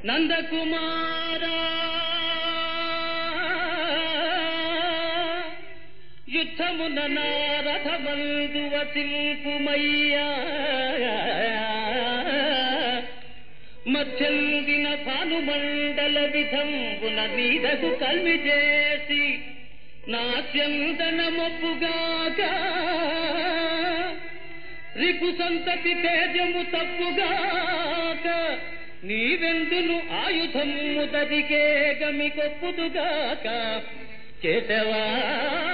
నందకుమారా యుద్ధమున నారథమందు వసింపుమయ్యా మధ్యందిన భానుమండల విధంబున నీదకు కల్మి చేసి నా చందనమొప్పుగాక రిపు సంతతి తేజము తప్పుగాక నీవెందును ఆయుధము దదికే గమి కొప్పుదుగాక చేతవా